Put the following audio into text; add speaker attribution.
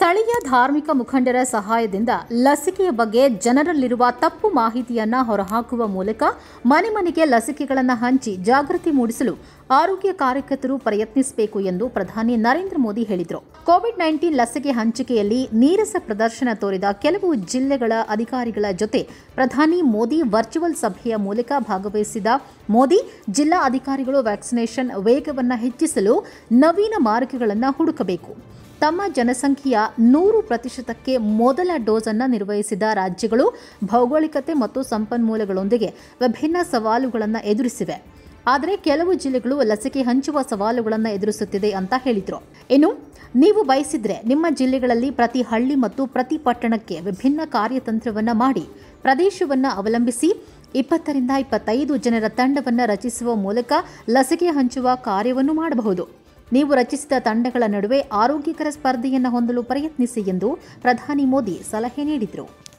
Speaker 1: ಸ್ಥಳೀಯ ಧಾರ್ಮಿಕ ಮುಖಂಡರ ಸಹಾಯದಿಂದ ಲಸಿಕೆಯ ಬಗ್ಗೆ ಜನರಲ್ಲಿರುವ ತಪ್ಪು ಮಾಹಿತಿಯನ್ನ ಹೊರಹಾಕುವ ಮೂಲಕ ಮನೆ ಮನೆಗೆ ಲಸಿಕೆಗಳನ್ನು ಹಂಚಿ ಜಾಗೃತಿ ಮೂಡಿಸಲು ಆರೋಗ್ಯ ಕಾರ್ಯಕರ್ತರು ಪ್ರಯತ್ನಿಸಬೇಕು ಎಂದು ಪ್ರಧಾನಿ ನರೇಂದ್ರ ಮೋದಿ ಹೇಳಿದರು ಕೋವಿಡ್ ನೈನ್ಟೀನ್ ಲಸಿಕೆ ಹಂಚಿಕೆಯಲ್ಲಿ ನೀರಸ ಪ್ರದರ್ಶನ ತೋರಿದ ಕೆಲವು ಜಿಲ್ಲೆಗಳ ಅಧಿಕಾರಿಗಳ ಜೊತೆ ಪ್ರಧಾನಿ ಮೋದಿ ವರ್ಚುವಲ್ ಸಭೆಯ ಮೂಲಕ ಭಾಗವಹಿಸಿದ ಮೋದಿ ಜಿಲ್ಲಾ ಅಧಿಕಾರಿಗಳು ವ್ಯಾಕ್ಸಿನೇಷನ್ ವೇಗವನ್ನು ಹೆಚ್ಚಿಸಲು ನವೀನ ಮಾರ್ಗಗಳನ್ನು ಹುಡುಕಬೇಕು ತಮ್ಮ ಜನಸಂಖ್ಯೆಯ ನೂರು ಪ್ರತಿಶತಕ್ಕೆ ಮೊದಲ ಡೋಸ್ ಅನ್ನು ನಿರ್ವಹಿಸಿದ ರಾಜ್ಯಗಳು ಭೌಗೋಳಿಕತೆ ಮತ್ತು ಸಂಪನ್ಮೂಲಗಳೊಂದಿಗೆ ವಿಭಿನ್ನ ಸವಾಲುಗಳನ್ನು ಎದುರಿಸಿವೆ ಆದರೆ ಕೆಲವು ಜಿಲ್ಲೆಗಳು ಲಸಿಕೆ ಹಂಚುವ ಸವಾಲುಗಳನ್ನು ಎದುರಿಸುತ್ತಿದೆ ಅಂತ ಹೇಳಿದರು ಇನ್ನು ನೀವು ಬಯಸಿದ್ರೆ ನಿಮ್ಮ ಜಿಲ್ಲೆಗಳಲ್ಲಿ ಪ್ರತಿ ಹಳ್ಳಿ ಮತ್ತು ಪ್ರತಿ ಪಟ್ಟಣಕ್ಕೆ ವಿಭಿನ್ನ ಕಾರ್ಯತಂತ್ರವನ್ನು ಮಾಡಿ ಪ್ರದೇಶವನ್ನು ಅವಲಂಬಿಸಿ ಇಪ್ಪತ್ತರಿಂದ ಇಪ್ಪತ್ತೈದು ಜನರ ತಂಡವನ್ನು ರಚಿಸುವ ಮೂಲಕ ಲಸಿಕೆ ಹಂಚುವ ಕಾರ್ಯವನ್ನು ಮಾಡಬಹುದು ನೀವು ರಚಿಸಿದ ತಂಡಗಳ ನಡುವೆ ಆರೋಗ್ಯಕರ ಸ್ಪರ್ಧೆಯನ್ನು ಹೊಂದಲು ಪ್ರಯತ್ನಿಸಿ ಎಂದು ಪ್ರಧಾನಿ ಮೋದಿ ಸಲಹೆ ನೀಡಿದರು